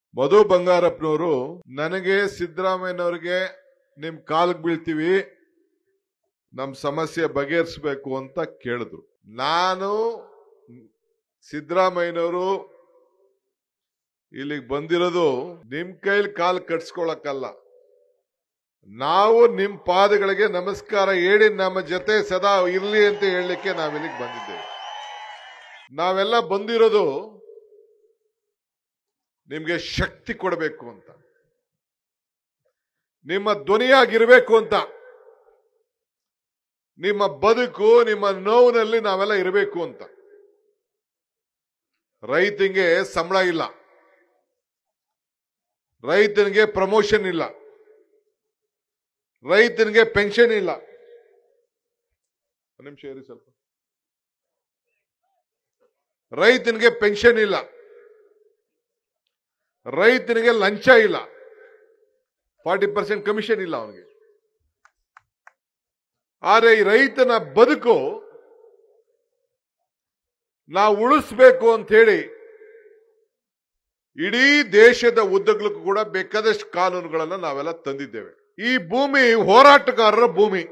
ಮಧು ಬಂಗಾರಪ್ಪನವರು ನನಗೆ ಸಿದ್ದರಾಮಯ್ಯನವ್ರಿಗೆ ನಿಮ್ ಕಾಲ್ಗೆ ಬೀಳ್ತೀವಿ ನಮ್ ಸಮಸ್ಯೆ ಬಗೆಹರಿಸಬೇಕು ಅಂತ ಕೇಳಿದ್ರು ನಾನು ಸಿದ್ದರಾಮಯ್ಯನವರು ಇಲ್ಲಿಗೆ ಬಂದಿರೋದು ನಿಮ್ ಕೈಲಿ ಕಾಲ್ ಕಟ್ಸ್ಕೊಳಕ್ಕಲ್ಲ ನಾವು ನಿಮ್ ಪಾದಗಳಿಗೆ ನಮಸ್ಕಾರ ಹೇಳಿ ನಮ್ಮ ಜೊತೆ ಸದಾ ಇರ್ಲಿ ಅಂತ ಹೇಳಲಿಕ್ಕೆ ನಾವಿಲ್ಲಿಗೆ ಬಂದಿದ್ದೇವೆ ನಾವೆಲ್ಲ ಬಂದಿರೋದು ನಿಮ್ಗೆ ಶಕ್ತಿ ಕೊಡಬೇಕು ಅಂತ ನಿಮ್ಮ ಧ್ವನಿಯಾಗಿರ್ಬೇಕು ಅಂತ ನಿಮ್ಮ ಬದುಕು ನಿಮ್ಮ ನೋವಿನಲ್ಲಿ ನಾವೆಲ್ಲ ಇರಬೇಕು ಅಂತ ರೈತನಿಗೆ ಸಂಬಳ ಇಲ್ಲ ರೈತನಿಗೆ ಪ್ರಮೋಷನ್ ಇಲ್ಲ ರೈತನಿಗೆ ಪೆನ್ಷನ್ ಇಲ್ಲ ಒಂದ್ ನಿಮಿಷ ಇರಿ ಸ್ವಲ್ಪ ರೈತನಿಗೆ ಪೆನ್ಷನ್ ಇಲ್ಲ ರೈತನಿಗೆ ಲಂಚ ಇಲ್ಲ ಫಾರ್ಟಿ ಪರ್ಸೆಂಟ್ ಕಮಿಷನ್ ಇಲ್ಲ ಅವನಿಗೆ ಆದರೆ ಈ ರೈತನ ಬದುಕು ನಾವು ಉಳಿಸ್ಬೇಕು ಅಂತ ಹೇಳಿ ಇಡೀ ದೇಶದ ಉದ್ದಗಲಕ್ಕೂ ಕೂಡ ಬೇಕಾದಷ್ಟು ಕಾನೂನುಗಳನ್ನ ನಾವೆಲ್ಲ ತಂದಿದ್ದೇವೆ ಈ ಭೂಮಿ ಹೋರಾಟಗಾರರ ಭೂಮಿ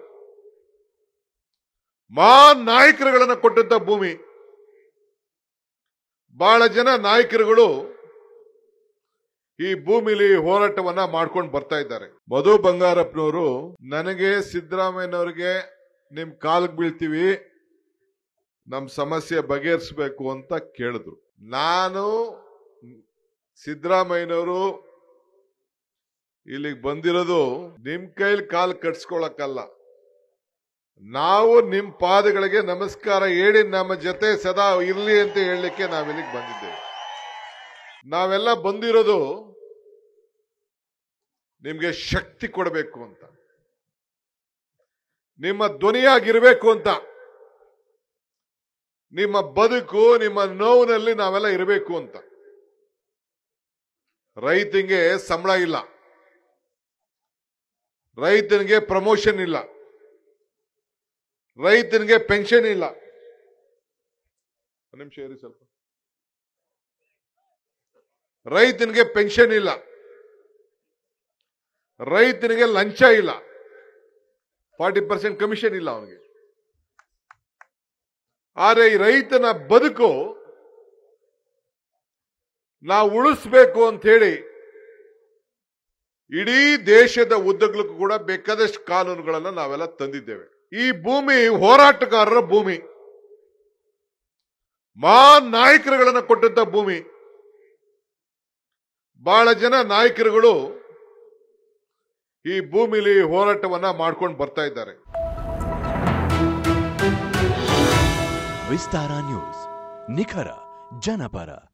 ಮಾ ನಾಯಕರುಗಳನ್ನ ಕೊಟ್ಟಂತ ಭೂಮಿ ಬಹಳ ಜನ ನಾಯಕರುಗಳು ಈ ಭೂಮಿಲಿ ಹೋರಾಟವನ್ನ ಮಾಡ್ಕೊಂಡು ಬರ್ತಾ ಇದ್ದಾರೆ ಮಧು ಬಂಗಾರಪ್ಪನವರು ನನಗೆ ಸಿದ್ದರಾಮಯ್ಯನವ್ರಿಗೆ ನಿಮ್ ಕಾಲ್ಗೆ ಬೀಳ್ತೀವಿ ನಮ್ ಸಮಸ್ಯೆ ಬಗೆಹರಿಸಬೇಕು ಅಂತ ಕೇಳಿದ್ರು ನಾನು ಸಿದ್ದರಾಮಯ್ಯನವರು ಇಲ್ಲಿಗೆ ಬಂದಿರೋದು ನಿಮ್ ಕೈಲಿ ಕಾಲ್ ಕಟ್ಸ್ಕೊಳಕ್ಕಲ್ಲ ನಾವು ನಿಮ್ ಪಾದಗಳಿಗೆ ನಮಸ್ಕಾರ ಹೇಳಿ ನಮ್ಮ ಜೊತೆ ಸದಾ ಇರ್ಲಿ ಅಂತ ಹೇಳಲಿಕ್ಕೆ ನಾವಿಲ್ಲಿಗೆ ಬಂದಿದ್ದೇವೆ ನಾವೆಲ್ಲ ಬಂದಿರೋದು ನಿಮ್ಗೆ ಶಕ್ತಿ ಕೊಡಬೇಕು ಅಂತ ನಿಮ್ಮ ಧ್ವನಿಯಾಗಿರ್ಬೇಕು ಅಂತ ನಿಮ್ಮ ಬದುಕು ನಿಮ್ಮ ನೋವಿನಲ್ಲಿ ನಾವೆಲ್ಲ ಇರಬೇಕು ಅಂತ ರೈತನಿಗೆ ಸಂಬಳ ಇಲ್ಲ ರೈತನಿಗೆ ಪ್ರಮೋಷನ್ ಇಲ್ಲ ರೈತನಿಗೆ ಪೆನ್ಷನ್ ಇಲ್ಲ ಒಂದ್ ನಿಮಿಷ ಇರಿ ಸ್ವಲ್ಪ ರೈತನಿಗೆ ಪೆನ್ಷನ್ ಇಲ್ಲ ರೈತನಿಗೆ ಲಂಚ ಇಲ್ಲ ಫಾರ್ಟಿ ಪರ್ಸೆಂಟ್ ಕಮಿಷನ್ ಇಲ್ಲ ಅವನಿಗೆ ಆದರೆ ಈ ರೈತನ ಬದುಕು ನಾವು ಉಳಿಸ್ಬೇಕು ಅಂತ ಹೇಳಿ ಇಡೀ ದೇಶದ ಉದ್ದಗಲಕ್ಕೂ ಕೂಡ ಬೇಕಾದಷ್ಟು ಕಾನೂನುಗಳನ್ನ ನಾವೆಲ್ಲ ತಂದಿದ್ದೇವೆ ಈ ಭೂಮಿ ಹೋರಾಟಗಾರರ ಭೂಮಿ ಮಾ ನಾಯಕರುಗಳನ್ನ ಕೊಟ್ಟಂತ ಭೂಮಿ ಬಹಳ ಜನ ನಾಯಕರುಗಳು ಈ ಭೂಮಿಲಿ ಹೋರಾಟವನ್ನ ಮಾಡ್ಕೊಂಡು ಬರ್ತಾ ಇದ್ದಾರೆ ವಿಸ್ತಾರ ನ್ಯೂಸ್ ನಿಖರ ಜನಪರ